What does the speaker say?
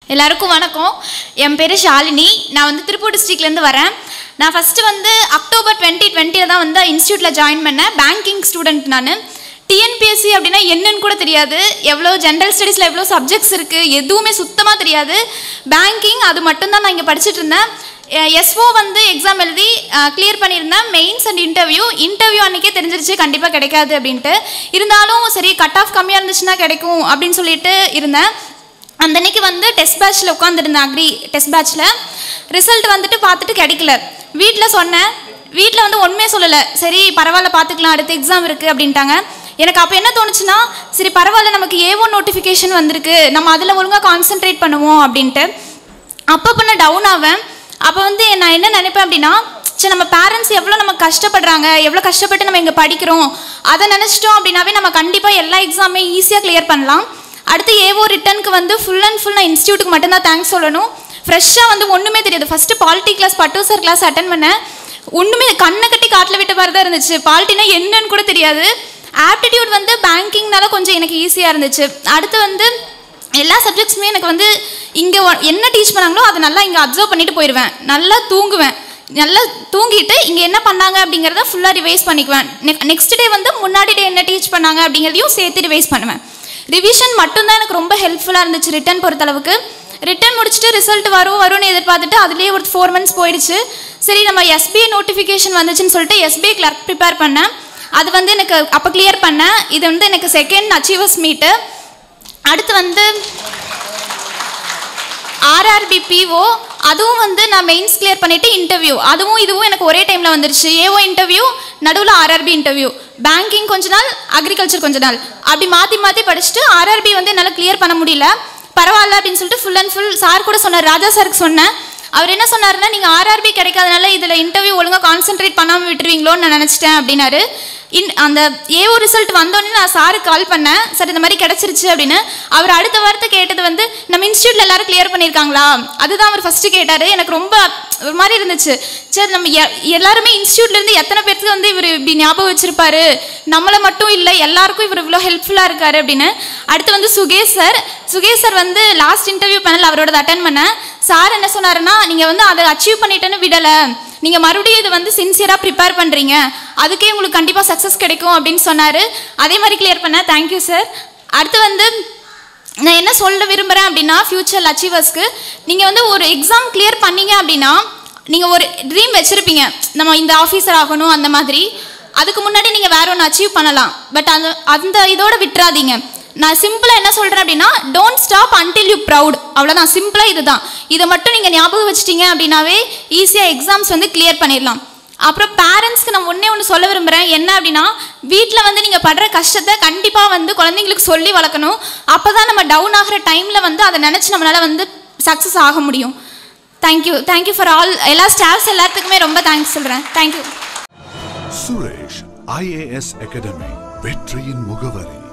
எல்லாருக்கும் வணக்கம் என் பேர் ஷாலினி நான் வந்து திருப்பூர் டிஸ்ட்ரிக்ட்லேருந்து வரேன் நான் ஃபஸ்ட்டு வந்து அக்டோபர் டுவெண்ட்டி டுவெண்ட்டியில் தான் வந்து இன்ஸ்டியூட்டில் ஜாயின் பண்ணேன் பேங்கிங் ஸ்டூடெண்ட் நான் டிஎன்பிஎஸ்சி அப்படின்னா என்னன்னு கூட தெரியாது எவ்வளோ ஜென்ரல் ஸ்டடீஸில் எவ்வளோ சப்ஜெக்ட்ஸ் இருக்குது எதுவுமே சுத்தமாக தெரியாது பேங்கிங் அது மட்டும்தான் நான் இங்கே படிச்சுட்டு இருந்தேன் எஸ்ஓ வந்து எக்ஸாம் எழுதி கிளியர் பண்ணியிருந்தேன் மெயின்ஸ் அண்ட் இன்டர்வியூ இன்டர்வியூ அன்றைக்கே தெரிஞ்சிருச்சு கண்டிப்பாக கிடைக்காது அப்படின்ட்டு இருந்தாலும் சரி கட் ஆஃப் கம்மியாக இருந்துச்சுன்னா கிடைக்கும் அப்படின்னு சொல்லிட்டு இருந்தேன் அந்த அன்னைக்கு வந்து டெஸ்ட் பேட்ச்சில் உட்காந்துருந்தேன் அக்ரி டெஸ்ட் பேட்ச்சில் ரிசல்ட் வந்துட்டு பார்த்துட்டு கிடைக்கல வீட்டில் சொன்னேன் வீட்டில் வந்து ஒன்றுமே சொல்லலை சரி பரவாயில்ல பார்த்துக்கலாம் அடுத்த எக்ஸாம் இருக்குது அப்படின்ட்டாங்க எனக்கு அப்போ என்ன தோணுச்சுன்னா சரி பரவாயில்ல நமக்கு ஏ ஒன் நோட்டிஃபிகேஷன் வந்திருக்கு நம்ம அதில் ஒழுங்காக கான்சென்ட்ரேட் பண்ணுவோம் அப்படின்ட்டு அப்போ நான் டவுன் ஆவேன் அப்போ வந்து நான் என்ன நினைப்பேன் அப்படின்னா சரி நம்ம பேரண்ட்ஸ் எவ்வளோ நம்ம கஷ்டப்படுறாங்க எவ்வளோ கஷ்டப்பட்டு நம்ம இங்கே படிக்கிறோம் அதை நினச்சிட்டோம் அப்படின்னாவே நம்ம கண்டிப்பாக எல்லா எக்ஸாமே ஈஸியாக கிளியர் பண்ணலாம் அடுத்து ஏவோ ரிட்டனுக்கு வந்து ஃபுல் அண்ட் ஃபுல் நான் இன்ஸ்டியூட்டுக்கு மட்டும்தான் தேங்க்ஸ் சொல்லணும் ஃப்ரெஷ்ஷாக வந்து ஒன்றுமே தெரியாது ஃபஸ்ட்டு பாலிட்டி கிளாஸ் பட்டு சார் கிளாஸ் அட்டன் பண்ணேன் ஒன்றுமே கண்ணை கட்டி காட்டில் விட்ட மாதிரி தான் இருந்துச்சு பாலிட்டினா என்னன்னு கூட தெரியாது ஆப்டிடியூட் வந்து பேங்கிங்னால கொஞ்சம் எனக்கு ஈஸியாக இருந்துச்சு அடுத்து வந்து எல்லா சப்ஜெக்ட்ஸுமே எனக்கு வந்து இங்கே என்ன டீச் பண்ணாங்களோ அதை நல்லா இங்கே அப்சர்வ் பண்ணிட்டு போயிடுவேன் நல்லா தூங்குவேன் நல்லா தூங்கிட்டு இங்கே என்ன பண்ணாங்க அப்படிங்கிறத ஃபுல்லாக ரிவைஸ் பண்ணிக்குவேன் நெக்ஸ்ட் டே வந்து முன்னாடி டே என்ன டீச் பண்ணாங்க அப்படிங்கிறதையும் சேர்த்து ரிவைஸ் பண்ணுவேன் ரிவிஷன் மட்டும்தான் எனக்கு ரொம்ப ஹெல்ப்ஃபுல்லாக இருந்துச்சு ரிட்டன் பொறுத்தளவுக்கு ரிட்டன் முடிச்சுட்டு ரிசல்ட் வரும் வரும்னு எதிர்பார்த்துட்டு அதுலேயே ஒரு ஃபோர் மந்த்ஸ் போயிடுச்சு சரி நம்ம எஸ்பிஐ நோட்டிஃபிகேஷன் வந்துச்சுன்னு சொல்லிட்டு எஸ்பிஐ கிளர்க் ப்ரிப்பேர் பண்ணேன் அது வந்து எனக்கு அப்போ கிளியர் பண்ணேன் இது வந்து எனக்கு செகண்ட் அச்சீவர்ஸ் மீட்டு அடுத்து வந்து ஆர்ஆர்பி பிஓ அதுவும் வந்து நான் மெயின்ஸ் கிளியர் பண்ணிவிட்டு இன்டர்வியூ அதுவும் இதுவும் எனக்கு ஒரே டைமில் வந்துருச்சு ஏஓ இன்டர்வியூ நடுவில் ஆர்ஆர்பி இன்டர்வியூ பேங்கிங் கொஞ்ச நாள் அக்ரிகல்ச்சர் கொஞ்ச நாள் அப்படி மாற்றி மாற்றி படிச்சுட்டு ஆர்ஆர்பி வந்து என்னால் கிளியர் பண்ண முடியல பரவாயில்ல அப்படின்னு சொல்லிட்டு ஃபுல் அண்ட் ஃபுல் சார் கூட சொன்னார் ராஜா சாருக்கு சொன்னேன் அவர் என்ன சொன்னாருன்னா நீங்கள் ஆர்ஆர்பி கிடைக்காதனால இதில் இன்டர்வியூ ஒழுங்காக கான்சென்ட்ரேட் பண்ணாமல் விட்டுருவீங்களோன்னு நான் நினச்சிட்டேன் அப்படின்னாரு இன் அந்த ஏஓ ரிசல்ட் வந்தோடனே நான் சாருக்கு கால் பண்ணேன் சார் இந்த மாதிரி கிடச்சிருச்சு அப்படின்னு அவர் அடுத்த வாரத்தை கேட்டது வந்து நம்ம இன்ஸ்டியூட்டில் எல்லாரும் கிளியர் பண்ணியிருக்காங்களா அதுதான் அவர் ஃபஸ்ட்டு கேட்டார் எனக்கு ரொம்ப ஒரு மாதிரி இருந்துச்சு சரி நம்ம எ- எல்லாருமே இன்ஸ்டியூட்லேருந்து எத்தனை பேருக்கு வந்து இவர் இப்படி ஞாபகம் வச்சிருப்பாரு நம்மளை மட்டும் இல்லை எல்லாருக்கும் இவர் இவ்வளோ ஹெல்ப்ஃபுல்லாக இருக்காரு அப்படின்னு அடுத்து வந்து சுகேஷ் சார் சுகேஷ் சார் வந்து லாஸ்ட் இன்டர்வியூ பேனல் அவரோட அட்டன் பண்ணேன் சார் என்ன சொன்னாருன்னா நீங்கள் வந்து அதை அச்சீவ் பண்ணிட்டேன்னு விடலை நீங்கள் மறுபடியும் இது வந்து சின்சியராக ப்ரிப்பேர் பண்ணுறீங்க அதுக்கே உங்களுக்கு கண்டிப்பாக சக்ஸஸ் கிடைக்கும் அப்படின்னு சொன்னார் அதே மாதிரி கிளியர் பண்ணேன் தேங்க்யூ சார் அடுத்து வந்து நான் என்ன சொல்ல விரும்புகிறேன் அப்படின்னா ஃப்யூச்சர் அச்சீவர்ஸ்க்கு நீங்கள் வந்து ஒரு எக்ஸாம் கிளியர் பண்ணீங்க அப்படின்னா நீங்கள் ஒரு ட்ரீம் வச்சுருப்பீங்க நம்ம இந்த ஆஃபீஸர் ஆகணும் அந்த மாதிரி அதுக்கு முன்னாடி நீங்கள் வேற ஒன்று அச்சீவ் பண்ணலாம் பட் அந்த அந்த இதோட விட்டுறாதீங்க நான் சிம்பிளாக என்ன சொல்கிறேன் அப்படின்னா don't stop until you proud அவ்வளோதான் சிம்பிளாக இதுதான் இதை மட்டும் நீங்கள் ஞாபகம் வச்சிட்டீங்க அப்படின்னாவே ஈஸியாக எக்ஸாம்ஸ் வந்து கிளியர் பண்ணிடலாம் அப்புறம் பேரண்ட்ஸ்க்கு நான் ஒன்றே ஒன்று சொல்ல விரும்புகிறேன் என்ன அப்படின்னா வீட்டில் வந்து நீங்கள் படுற கஷ்டத்தை கண்டிப்பாக வந்து குழந்தைங்களுக்கு சொல்லி வளர்க்கணும் அப்போ தான் நம்ம டவுன் ஆகிற டைமில் வந்து அதை நினச்சி நம்மளால் வந்து சக்ஸஸ் ஆக முடியும் தேங்க்யூ தேங்க்யூ ஃபார் ஆல் எல்லா ஸ்டாஃப்ஸ் எல்லாத்துக்குமே ரொம்ப தேங்க்ஸ் சொல்கிறேன் தேங்க்யூ சுரேஷ் ஐஏஎஸ் அகாடமி வெற்றியின் முகவரி